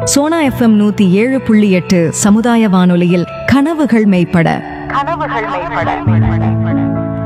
Sona FM நூத்தி ஏழு புள்ளி எட்டு சமுதாய வானொலியில் கனவுகள் மெய்ப்பட கனவுகள் மேம்பட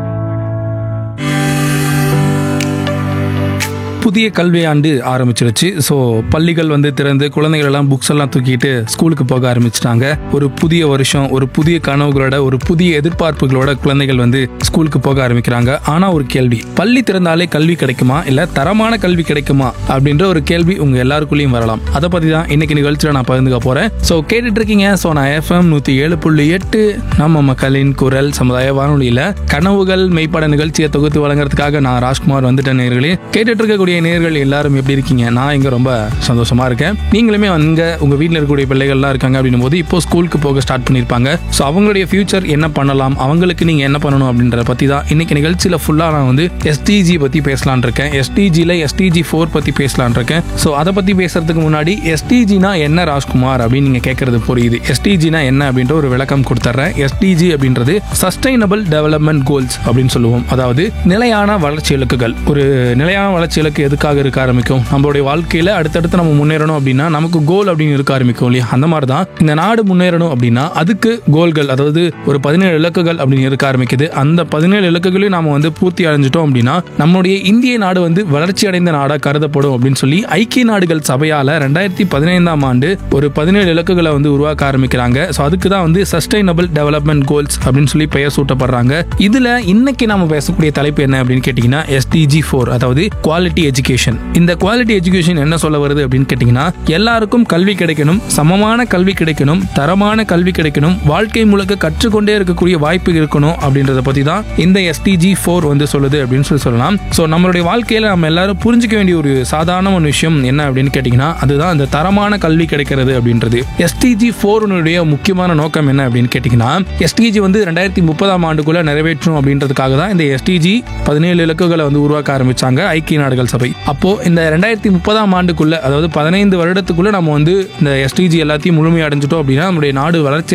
புதிய கல்வியாண்டு ஆரம்பிச்சிருச்சு ஸோ பள்ளிகள் வந்து திறந்து குழந்தைகள் எல்லாம் புக்ஸ் எல்லாம் தூக்கிட்டு ஸ்கூலுக்கு போக ஆரம்பிச்சிட்டாங்க ஒரு புதிய வருஷம் ஒரு புதிய கனவுகளோட ஒரு புதிய எதிர்பார்ப்புகளோட குழந்தைகள் வந்து ஸ்கூலுக்கு போக ஆரம்பிக்கிறாங்க ஆனா ஒரு கேள்வி பள்ளி திறந்தாலே கல்வி கிடைக்குமா இல்ல தரமான கல்வி கிடைக்குமா அப்படின்ற ஒரு கேள்வி உங்க எல்லாருக்குள்ளேயும் வரலாம் அதை பத்தி தான் இன்னைக்கு நிகழ்ச்சியில நான் பகிர்ந்துக்க போறேன் ஸோ கேட்டுட்டு இருக்கீங்க ஸோ நான் எஃப்எம் நூத்தி ஏழு புள்ளி எட்டு நம்ம மக்களின் குரல் சமுதாய வானொலியில கனவுகள் மெய்ப்பட நிகழ்ச்சியை தொகுத்து வழங்குறதுக்காக நான் ராஜ்குமார் வந்துட்டேன் நேர்களே கேட்டுட்டு இருக்கக்கூடிய நேர்கள் எல்லாரும் எப்படி இருக்கீங்க நான் இங்க ரொம்ப சந்தோஷமா இருக்கேன் நீங்களுமே அங்க உங்க வீட்டில் இருக்கக்கூடிய பிள்ளைகள்லாம் இருக்காங்க அப்படின்னும் போது இப்போ ஸ்கூலுக்கு போக ஸ்டார்ட் பண்ணியிருப்பாங்க ஸோ அவங்களுடைய ஃபியூச்சர் என்ன பண்ணலாம் அவங்களுக்கு நீங்க என்ன பண்ணணும் அப்படின்றத பத்தி தான் இன்னைக்கு நிகழ்ச்சியில ஃபுல்லா நான் வந்து எஸ்டிஜி பத்தி பேசலான் இருக்கேன் எஸ்டிஜியில் எஸ்டிஜி ஃபோர் பத்தி பேசலான் இருக்கேன் ஸோ அதை பத்தி பேசுறதுக்கு முன்னாடி எஸ்டிஜினா என்ன ராஜ்குமார் அப்படின்னு நீங்க கேட்கறது புரியுது எஸ்டிஜினா என்ன அப்படின்ற ஒரு விளக்கம் கொடுத்துட்றேன் எஸ்டிஜி அப்படின்றது சஸ்டைனபிள் டெவலப்மெண்ட் கோல்ஸ் அப்படின்னு சொல்லுவோம் அதாவது நிலையான வளர்ச்சி இலக்குகள் ஒரு நிலையான வளர்ச்சி இலக்கு எதுக்காக இருக்க ஆரம்பிக்கும் நம்மளுடைய வாழ்க்கையில அடுத்தடுத்து நம்ம முன்னேறணும் அப்படின்னா நமக்கு கோல் அப்படின்னு இருக்க ஆரம்பிக்கும் இல்லையா அந்த மாதிரி தான் இந்த நாடு முன்னேறணும் அப்படின்னா அதுக்கு கோல்கள் அதாவது ஒரு பதினேழு இலக்குகள் அப்படின்னு இருக்க ஆரம்பிக்குது அந்த பதினேழு இலக்குகளையும் நாம வந்து பூர்த்தி அடைஞ்சிட்டோம் அப்படின்னா நம்முடைய இந்திய நாடு வந்து வளர்ச்சி அடைந்த நாடா கருதப்படும் அப்படின்னு சொல்லி ஐக்கிய நாடுகள் சபையால ரெண்டாயிரத்தி பதினைந்தாம் ஆண்டு ஒரு பதினேழு இலக்குகளை வந்து உருவாக்க ஆரம்பிக்கிறாங்க ஸோ அதுக்கு தான் வந்து சஸ்டைனபிள் டெவலப்மெண்ட் கோல்ஸ் அப்படின்னு சொல்லி பெயர் சூட்டப்படுறாங்க இதுல இன்னைக்கு நாம பேசக்கூடிய தலைப்பு என்ன அப்படின்னு கேட்டீங்கன்னா எஸ்டிஜி ஃபோர் அதாவது குவாலிட்டி எஜுகேஷன் இந்த குவாலிட்டி எஜுகேஷன் என்ன சொல்ல வருது அப்படின்னு கேட்டீங்கன்னா எல்லாருக்கும் கல்வி கிடைக்கணும் சமமான கல்வி கிடைக்கணும் தரமான கல்வி கிடைக்கணும் வாழ்க்கை முழுக்க கற்றுக்கொண்டே இருக்கக்கூடிய வாய்ப்பு இருக்கணும் அப்படின்றத பத்தி தான் இந்த எஸ்டிஜி ஃபோர் வந்து சொல்லுது அப்படின்னு சொல்லி சொல்லலாம் ஸோ நம்மளுடைய வாழ்க்கையில நம்ம எல்லாரும் புரிஞ்சுக்க வேண்டிய ஒரு சாதாரண ஒரு விஷயம் என்ன அப்படின்னு கேட்டீங்கன்னா அதுதான் அந்த தரமான கல்வி கிடைக்கிறது அப்படின்றது எஸ்டிஜி ஃபோருனுடைய முக்கியமான நோக்கம் என்ன அப்படின்னு கேட்டீங்கன்னா எஸ்டிஜி வந்து ரெண்டாயிரத்தி முப்பதாம் ஆண்டுக்குள்ள நிறைவேற்றும் அப்படின்றதுக்காக தான் இந்த எஸ்டிஜி பதினேழு இலக்குகளை வந்து உருவாக்க ஆரம்பிச்சாங்க ஐக்கிய நாடுகள் சபை அப்போ இந்த ரெண்டாயிரத்தி முப்பதாம் ஆண்டுக்குள்ள அதாவது பதினைந்து வருடத்துக்குள்ள நம்ம வந்து இந்த எஸ்டிஜி எல்லாத்தையும் முழுமை அடைஞ்சிட்டோம் அப்படின்னா நம்மளுடைய நாடு வளர்ச்சி